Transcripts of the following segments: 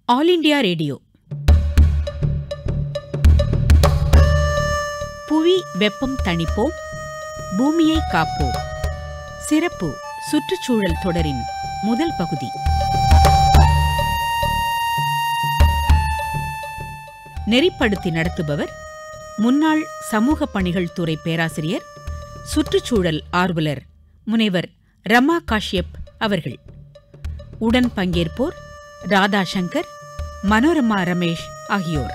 all India radio புவி வெப்பம் தணிப்போம் பூமியை காப்போம் சிறப்பு சுற்றுச்சூழல் தொடரின் முதல் பகுதி நெறிப்படுத்தி நடத்துபவர் முன்னாள் சமூக பணிகள் துறை பேராசிரியர் சுற்றுச்சூழல் ஆர்வலர் முனைவர் ரமா காஷ்யப் அவர்கள் உடன் பங்கேற்போர் ராதா சங்கர் மனோரமா ரமேஷ் ஆகியோர்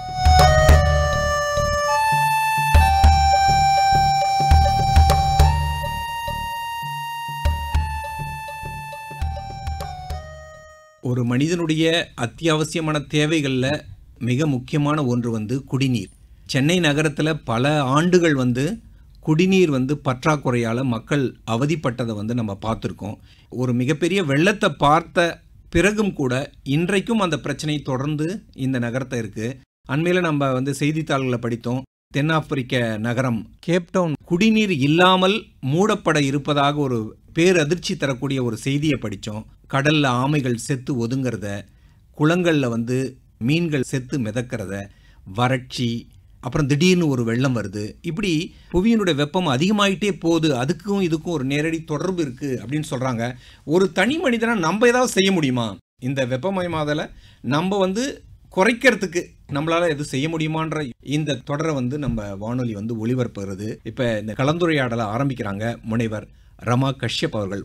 ஒரு மனிதனுடைய அத்தியாவசியமான தேவைகளில் மிக முக்கியமான ஒன்று வந்து குடிநீர் சென்னை நகரத்தில் பல ஆண்டுகள் வந்து குடிநீர் வந்து பற்றாக்குறையால் மக்கள் அவதிப்பட்டதை வந்து நம்ம பார்த்துருக்கோம் ஒரு மிகப்பெரிய வெள்ளத்தை பார்த்த பிறகும் கூட இன்றைக்கும் அந்த பிரச்சனை தொடர்ந்து இந்த நகரத்தை இருக்குது அண்மையில் நம்ம வந்து செய்தித்தாள்களை படித்தோம் தென்னாப்பிரிக்க நகரம் கேப்டவுன் குடிநீர் இல்லாமல் மூடப்பட இருப்பதாக ஒரு பேரதிர்ச்சி தரக்கூடிய ஒரு செய்தியை படித்தோம் கடலில் ஆமைகள் செத்து ஒதுங்கிறத குளங்களில் வந்து மீன்கள் செத்து மிதக்கிறத வறட்சி அப்புறம் திடீர்னு ஒரு வெள்ளம் வருது இப்படி புவியினுடைய வெப்பம் அதிகமாயிட்டே போகுது அதுக்கும் இதுக்கும் ஒரு நேரடி தொடர்பு இருக்குது அப்படின்னு சொல்கிறாங்க ஒரு தனி மனிதனாக நம்ம ஏதாவது செய்ய முடியுமா இந்த வெப்பமயமாதலை நம்ம வந்து குறைக்கிறதுக்கு நம்மளால எதுவும் செய்ய முடியுமான்ற இந்த தொடரை வந்து நம்ம வானொலி வந்து ஒளிபரப்புகிறது இப்போ இந்த கலந்துரையாடலை ஆரம்பிக்கிறாங்க முனைவர் ரமா கஷ்யப் அவர்கள்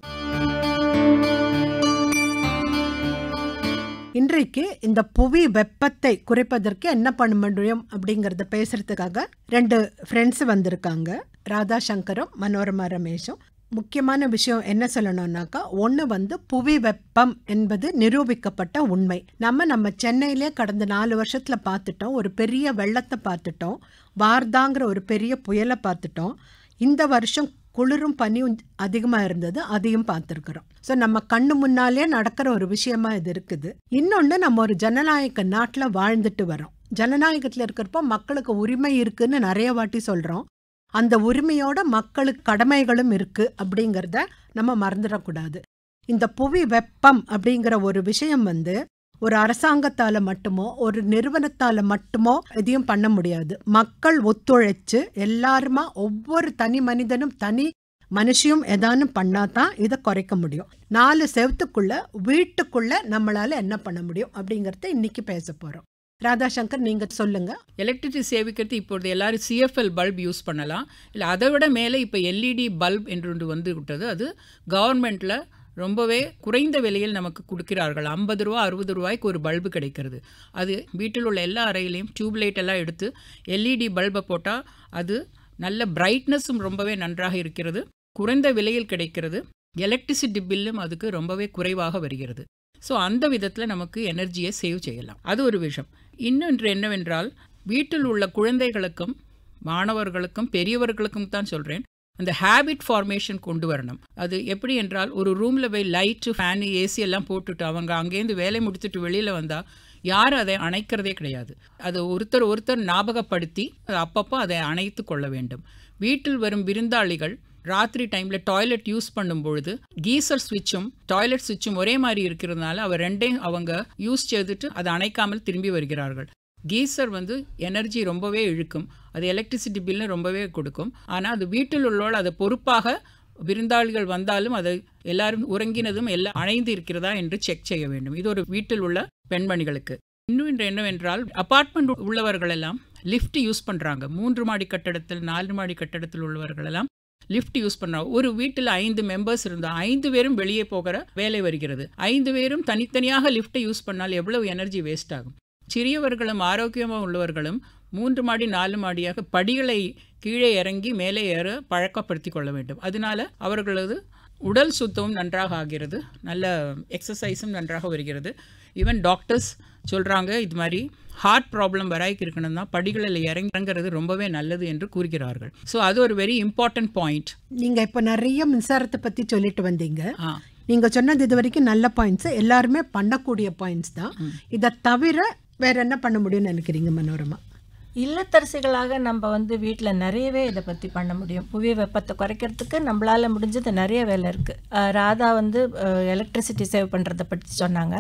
இன்றைக்கு இந்த புவி வெப்பத்தை குறைப்பதற்கு என்ன பண்ண முடியும் அப்படிங்கறத பேசுறதுக்காக ரெண்டு ஃப்ரெண்ட்ஸ் வந்திருக்காங்க ராதா சங்கரும் மனோரமா ரமேஷும் முக்கியமான விஷயம் என்ன சொல்லணும்னாக்கா ஒன்று வந்து புவி வெப்பம் என்பது நிரூபிக்கப்பட்ட உண்மை நம்ம நம்ம சென்னையிலே கடந்த நாலு வருஷத்துல பார்த்துட்டோம் ஒரு பெரிய வெள்ளத்தை பார்த்துட்டோம் வார்தாங்கிற ஒரு பெரிய புயலை பார்த்துட்டோம் இந்த வருஷம் குளிரும் பனியும் அதிகமாக இருந்தது அதையும் பார்த்துருக்குறோம் ஸோ நம்ம கண்ணு முன்னாலே நடக்கிற ஒரு விஷயமா இது இருக்குது இன்னொன்று நம்ம ஒரு ஜனநாயக நாட்டில் வாழ்ந்துட்டு வரோம் ஜனநாயகத்தில் இருக்கிறப்போ மக்களுக்கு உரிமை இருக்குன்னு நிறைய வாட்டி சொல்கிறோம் அந்த உரிமையோட மக்களுக்கு கடமைகளும் இருக்கு அப்படிங்கிறத நம்ம மறந்துடக்கூடாது இந்த புவி வெப்பம் அப்படிங்கிற ஒரு விஷயம் வந்து ஒரு அரசாங்கத்தால மட்டுமோ ஒரு நிறுவனத்தால மட்டுமோ எதையும் பண்ண முடியாது மக்கள் ஒத்துழைச்சு எல்லாருமா ஒவ்வொரு தனி மனிதனும் தனி மனுஷியும் எதானும் பண்ணாதான் இதை குறைக்க முடியும் நாலு செவத்துக்குள்ள வீட்டுக்குள்ள நம்மளால என்ன பண்ண முடியும் அப்படிங்கறத இன்னைக்கு பேச போறோம் ராதாசங்கர் நீங்க சொல்லுங்க எலக்ட்ரிசிட்டி சேவிக்கிறது இப்பொழுது எல்லாரும் சிஎஃப்எல் பல்ப் யூஸ் பண்ணலாம் இல்லை அதை விட மேலே இப்போ எல்இடி பல்ப் என்று ஒன்று வந்து விட்டது அது கவர்மெண்ட்டில் ரொம்பவே குறைந்த விலையில் நமக்கு கொடுக்கிறார்கள் ஐம்பது ரூபா அறுபது ரூபாய்க்கு ஒரு பல்பு கிடைக்கிறது அது வீட்டில் உள்ள எல்லா அறையிலையும் டியூப் லைட் எல்லாம் எடுத்து எல்இடி பல்பை போட்டால் அது நல்ல பிரைட்னஸும் ரொம்பவே நன்றாக இருக்கிறது குறைந்த விலையில் கிடைக்கிறது எலக்ட்ரிசிட்டி பில்லும் அதுக்கு ரொம்பவே குறைவாக வருகிறது ஸோ அந்த விதத்தில் நமக்கு எனர்ஜியை சேவ் செய்யலாம் அது ஒரு விஷயம் இன்னொன்று என்னவென்றால் வீட்டில் உள்ள குழந்தைகளுக்கும் மாணவர்களுக்கும் பெரியவர்களுக்கும் தான் சொல்கிறேன் அந்த ஹேபிட் ஃபார்மேஷன் கொண்டு வரணும் அது எப்படி என்றால் ஒரு ரூமில் போய் லைட்டு ஃபேனு ஏசி எல்லாம் போட்டுட்டு அவங்க அங்கேருந்து வேலை முடிச்சுட்டு வெளியில் வந்தால் யாரும் அதை அணைக்கிறதே கிடையாது அது ஒருத்தர் ஒருத்தர் ஞாபகப்படுத்தி அப்பப்போ அதை அணைத்து கொள்ள வேண்டும் வீட்டில் வரும் விருந்தாளிகள் ராத்திரி டைமில் டாய்லெட் யூஸ் பண்ணும் பொழுது கீசர் சுவிட்சும் டாய்லெட் சுவிட்சும் ஒரே மாதிரி இருக்கிறதுனால அவர் ரெண்டையும் அவங்க யூஸ் செய்துட்டு அதை அணைக்காமல் திரும்பி வருகிறார்கள் கீசர் வந்து எனர்ஜி ரொம்பவே இழுக்கும் அது எலக்ட்ரிசிட்டி பில்லும் ரொம்பவே கொடுக்கும் ஆனால் அது வீட்டில் உள்ளோள் அதை பொறுப்பாக விருந்தாளிகள் வந்தாலும் அதை எல்லாரும் உறங்கினதும் எல்லாம் அணைந்து இருக்கிறதா என்று செக் செய்ய வேண்டும் இது ஒரு வீட்டில் உள்ள பெண்மணிகளுக்கு இன்னும் என்னவென்றால் அபார்ட்மெண்ட் உள்ளவர்கள் எல்லாம் லிஃப்ட் யூஸ் பண்ணுறாங்க மூன்று மாடி கட்டடத்தில் நாலு மாடி கட்டடத்தில் உள்ளவர்கள் எல்லாம் லிஃப்ட் யூஸ் பண்ணுறாங்க ஒரு வீட்டில் ஐந்து மெம்பர்ஸ் இருந்தால் ஐந்து பேரும் வெளியே போகிற வேலை வருகிறது ஐந்து பேரும் தனித்தனியாக லிஃப்ட்டை யூஸ் பண்ணால் எவ்வளவு எனர்ஜி வேஸ்ட் ஆகும் சிறியவர்களும் ஆரோக்கியமாக உள்ளவர்களும் மூன்று மாடி நாலு மாடியாக படிகளை கீழே இறங்கி மேலே ஏற பழக்கப்படுத்தி கொள்ள வேண்டும் அதனால அவர்களது உடல் சுத்தமும் நன்றாக ஆகிறது நல்ல எக்ஸசைஸும் நன்றாக வருகிறது ஈவன் டாக்டர்ஸ் சொல்கிறாங்க இது மாதிரி ஹார்ட் ப்ராப்ளம் வராய்க்கு இருக்கணும்னா படிகளில் இறங்கி இறங்குறது ரொம்பவே நல்லது என்று கூறுகிறார்கள் ஸோ அது ஒரு வெரி இம்பார்ட்டன்ட் பாயிண்ட் நீங்க இப்ப நிறைய மின்சாரத்தை பத்தி சொல்லிட்டு வந்தீங்க ஆ நீங்க சொன்னது இது வரைக்கும் நல்ல பாயிண்ட்ஸ் எல்லாருமே பண்ணக்கூடிய பாயிண்ட்ஸ் தான் இதை தவிர வேற என்ன பண்ண முடியும்னு நினைக்கிறீங்க மனோரமா இல்லத்தரசிகளாக நம்ம வந்து வீட்டில் நிறையவே இதை பற்றி பண்ண முடியும் புவி வெப்பத்தை குறைக்கிறதுக்கு நம்மளால் முடிஞ்சது நிறைய வேலை இருக்குது ராதா வந்து எலக்ட்ரிசிட்டி சேவ் பண்ணுறதை பற்றி சொன்னாங்க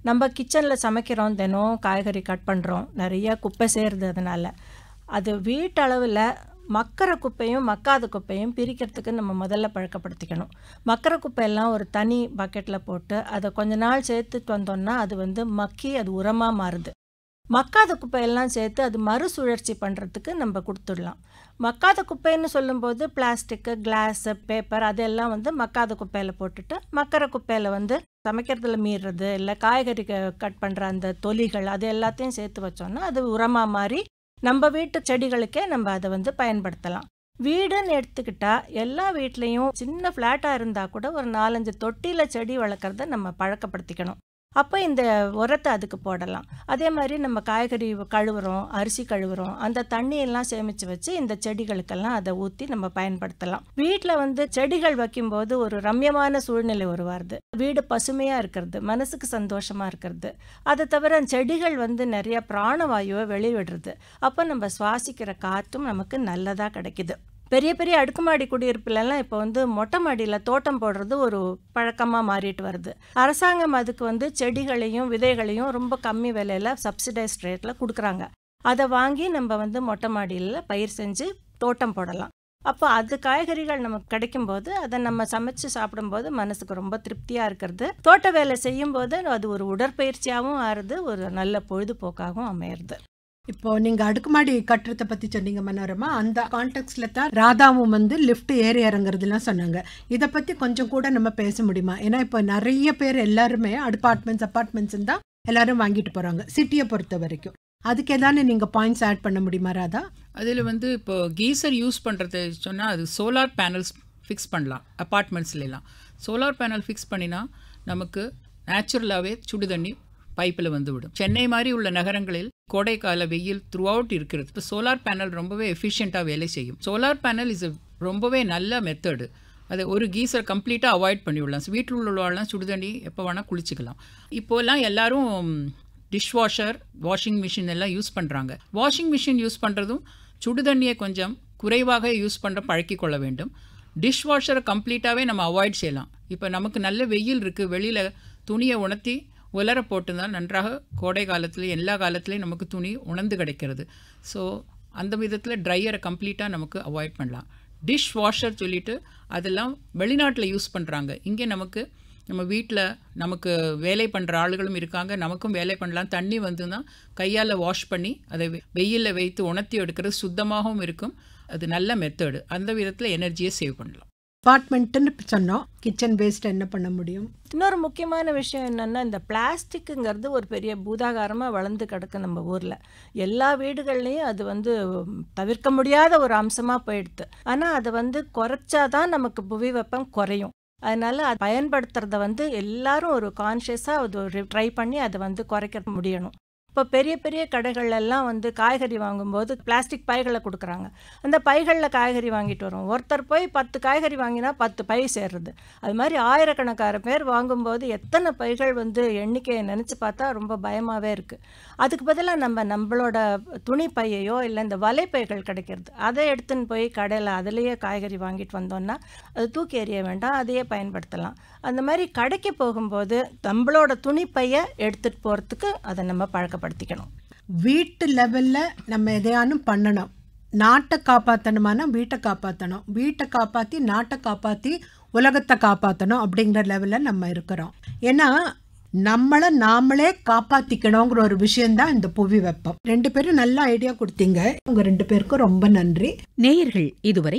நம்ம கிச்சனில் சமைக்கிறோம் தினம் காய்கறி கட் பண்ணுறோம் நிறைய குப்பை சேருது அதனால் அது வீட்டளவில் மக்கிற குப்பையும் மக்காத குப்பையும் பிரிக்கிறதுக்கு நம்ம முதல்ல பழக்கப்படுத்திக்கணும் மக்கிற குப்பையெல்லாம் ஒரு தனி பக்கெட்டில் போட்டு அதை கொஞ்ச நாள் சேர்த்துட்டு வந்தோம்னா அது வந்து மக்கி அது உரமாக மாறுது மக்காத குப்பையெல்லாம் சேர்த்து அது மறுசுழற்சி பண்ணுறதுக்கு நம்ம கொடுத்துடலாம் மக்காத குப்பைன்னு சொல்லும்போது பிளாஸ்டிக்கு கிளாஸு பேப்பர் அதெல்லாம் வந்து மக்காத குப்பையில் போட்டுட்டு மக்கிற குப்பையில் வந்து சமைக்கிறதுல மீறுறது இல்லை காய்கறி கட் பண்ணுற அந்த தொலிகள் அது எல்லாத்தையும் சேர்த்து வச்சோம்னா அது உரமாக மாறி நம்ம வீட்டு செடிகளுக்கே நம்ம அதை வந்து பயன்படுத்தலாம் வீடுன்னு எடுத்துக்கிட்டா எல்லா வீட்லேயும் சின்ன ஃப்ளாட்டாக இருந்தால் கூட ஒரு நாலஞ்சு தொட்டியில் செடி வளர்க்குறத நம்ம பழக்கப்படுத்திக்கணும் அப்போ இந்த உரத்தை அதுக்கு போடலாம் அதே மாதிரி நம்ம காய்கறி கழுவுறோம் அரிசி கழுவுறோம் அந்த தண்ணியெல்லாம் சேமித்து வச்சு இந்த செடிகளுக்கெல்லாம் அதை ஊற்றி நம்ம பயன்படுத்தலாம் வீட்டில் வந்து செடிகள் வைக்கும்போது ஒரு ரம்யமான சூழ்நிலை உருவாருது வீடு பசுமையாக இருக்கிறது மனசுக்கு சந்தோஷமாக இருக்கிறது அதை தவிர செடிகள் வந்து நிறைய பிராணவாயுவை வெளிவிடுறது அப்போ நம்ம சுவாசிக்கிற காற்றும் நமக்கு நல்லதாக கிடைக்குது பெரிய பெரிய அடுக்குமாடி குடியிருப்புலலாம் இப்போ வந்து மொட்டை மாடியில் தோட்டம் போடுறது ஒரு பழக்கமாக மாறிட்டு வருது அரசாங்கம் அதுக்கு வந்து செடிகளையும் விதைகளையும் ரொம்ப கம்மி விலையில் சப்சிடைஸ்ட் ரேட்டில் கொடுக்குறாங்க அதை வாங்கி நம்ம வந்து மொட்டை மாடியில் பயிர் செஞ்சு தோட்டம் போடலாம் அப்போ அது காய்கறிகள் நமக்கு கிடைக்கும்போது அதை நம்ம சமைச்சு சாப்பிடும்போது மனசுக்கு ரொம்ப திருப்தியாக இருக்கிறது தோட்ட வேலை செய்யும்போது அது ஒரு உடற்பயிற்சியாகவும் ஆறுது ஒரு நல்ல பொழுதுபோக்காகவும் அமையிறது இப்போ நீங்க அடுக்குமாடி கட்டுறதை பத்தி சொன்னீங்க மனோரமா அந்த கான்டெக்ட்ல தான் ராதாவும் வந்து லிஃப்ட் ஏறி இறங்குறதுலாம் சொன்னாங்க இதை பத்தி கொஞ்சம் கூட நம்ம பேச முடியுமா ஏன்னா இப்போ நிறைய பேர் எல்லாருமே அபார்ட்மெண்ட்ஸ் அப்பார்ட்மெண்ட்ஸ் தான் எல்லாரும் வாங்கிட்டு போறாங்க சிட்டியை பொறுத்த வரைக்கும் அதுக்கு ஏதாவது நீங்க பாயிண்ட்ஸ் ஆட் பண்ண முடியுமா ராதா அதில் வந்து இப்போ கீசர் யூஸ் பண்ணுறது சொன்னால் அது சோலார் பேனல்ஸ் ஃபிக்ஸ் பண்ணலாம் அப்பார்ட்மெண்ட்ஸ்லாம் சோலார் பேனல் ஃபிக்ஸ் பண்ணினா நமக்கு நேச்சுரலாகவே சுடு தண்ணி பைப்பில் வந்து விடும் சென்னை மாதிரி உள்ள நகரங்களில் கோடைக்கால வெயில் த்ரூ அவுட் இருக்கிறது இப்போ சோலார் பேனல் ரொம்பவே எஃபிஷியண்ட்டாக வேலை செய்யும் சோலார் பேனல் இஸ் ரொம்பவே நல்ல மெத்தடு அதை ஒரு கீசர் கம்ப்ளீட்டாக அவாய்ட் பண்ணிவிடலாம் வீட்டில் உள்ளவெல்லாம் சுடுதண்ணி எப்போ வேணால் குளிச்சுக்கலாம் இப்போல்லாம் எல்லாரும் டிஷ் வாஷர் வாஷிங் மிஷின் எல்லாம் யூஸ் பண்ணுறாங்க வாஷிங் மிஷின் யூஸ் பண்ணுறதும் சுடுதண்ணியை கொஞ்சம் குறைவாக யூஸ் பண்ணுற பழக்கி கொள்ள வேண்டும் டிஷ் வாஷரை கம்ப்ளீட்டாகவே நம்ம அவாய்ட் செய்யலாம் இப்போ நமக்கு நல்ல வெயில் இருக்குது வெளியில் துணியை உணர்த்தி உலர போட்டுதான் நன்றாக கோடை காலத்தில் எல்லா காலத்துலேயும் நமக்கு துணி உணர்ந்து கிடைக்கிறது ஸோ அந்த விதத்தில் ட்ரையரை கம்ப்ளீட்டாக நமக்கு அவாய்ட் பண்ணலாம் டிஷ் வாஷர் சொல்லிட்டு அதெல்லாம் வெளிநாட்டில் யூஸ் பண்ணுறாங்க இங்கே நமக்கு நம்ம வீட்டில் நமக்கு வேலை பண்ணுற ஆளுகளும் இருக்காங்க நமக்கும் வேலை பண்ணலாம் தண்ணி வந்துன்னா கையால் வாஷ் பண்ணி அதை வெயிலில் வைத்து உணர்த்தி எடுக்கிறது சுத்தமாகவும் இருக்கும் அது நல்ல மெத்தடு அந்த விதத்தில் எனர்ஜியை சேவ் பண்ணலாம் அப்பார்ட்மெண்ட்டுன்னு சொன்னோம் கிச்சன் வேஸ்ட் என்ன பண்ண முடியும் இன்னொரு முக்கியமான விஷயம் என்னென்னா இந்த பிளாஸ்டிக்குங்கிறது ஒரு பெரிய பூதாகாரமாக வளர்ந்து கிடக்கு நம்ம ஊரில் எல்லா வீடுகள்லேயும் அது வந்து தவிர்க்க முடியாத ஒரு அம்சமாக போயிடுது ஆனால் அதை வந்து குறைச்சாதான் நமக்கு புவி வெப்பம் குறையும் அதனால் அது பயன்படுத்துறத வந்து எல்லாரும் ஒரு கான்ஷியஸாக அது ஒரு ட்ரை பண்ணி அதை வந்து குறைக்க முடியணும் இப்போ பெரிய பெரிய கடைகள்லாம் வந்து காய்கறி வாங்கும்போது பிளாஸ்டிக் பைகளை கொடுக்குறாங்க அந்த பைகளில் காய்கறி வாங்கிட்டு வரோம் ஒருத்தர் போய் பத்து காய்கறி வாங்கினா பத்து பை சேர்றது அது மாதிரி ஆயிரக்கணக்கான பேர் வாங்கும்போது எத்தனை பைகள் வந்து எண்ணிக்கையை நினச்சி பார்த்தா ரொம்ப பயமாகவே இருக்குது அதுக்கு பதிலாக நம்ம நம்மளோட துணி பையையோ இல்லை இந்த வலைப்பைகள் கிடைக்கிறது அதை எடுத்துன்னு போய் கடையில் அதுலேயே காய்கறி வாங்கிட்டு வந்தோம்னா அது தூக்கி எறிய வேண்டாம் அதையே பயன்படுத்தலாம் அந்த மாதிரி கடைக்கு போகும்போது நம்மளோட துணி பையை எடுத்துகிட்டு போகிறதுக்கு அதை நம்ம பழக்கப்படுத்திக்கணும் வீட்டு லெவல்ல நம்ம எதையானும் பண்ணணும் நாட்டை காப்பாற்றணுமானா வீட்டை காப்பாற்றணும் வீட்டை காப்பாற்றி நாட்டை காப்பாற்றி உலகத்தை காப்பாற்றணும் அப்படிங்கிற லெவலில் நம்ம இருக்கிறோம் ஏன்னா நம்மளை நாமளே காப்பாற்றிக்கணுங்கிற ஒரு விஷயம்தான் இந்த புவி வெப்பம் ரெண்டு பேரும் நல்ல ஐடியா கொடுத்தீங்க உங்க ரெண்டு பேருக்கும் ரொம்ப நன்றி நேயர்கள் இதுவரை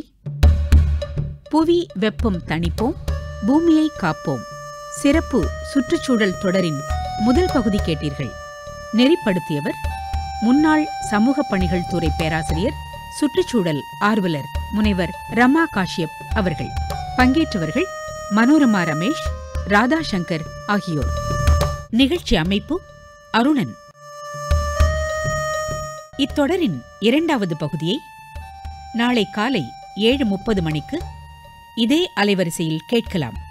புவி வெப்பம் தணிப்போம் பூமியை காப்போம் சிறப்பு சுற்றுச்சூழல் தொடரின் முதல் பகுதி கேட்டீர்கள் நெறிப்படுத்தியவர் முன்னாள் சமூக பணிகள் துறை பேராசிரியர் சுற்றுச்சூழல் ஆர்வலர் முனைவர் ரமா காஷ்யப் அவர்கள் பங்கேற்றவர்கள் மனோரமா ரமேஷ் ராதா சங்கர் ஆகியோர் நிகழ்ச்சி அமைப்பு அருணன் இத்தொடரின் இரண்டாவது பகுதியை நாளை காலை ஏழு முப்பது மணிக்கு இதே அலைவரிசையில் கேட்கலாம்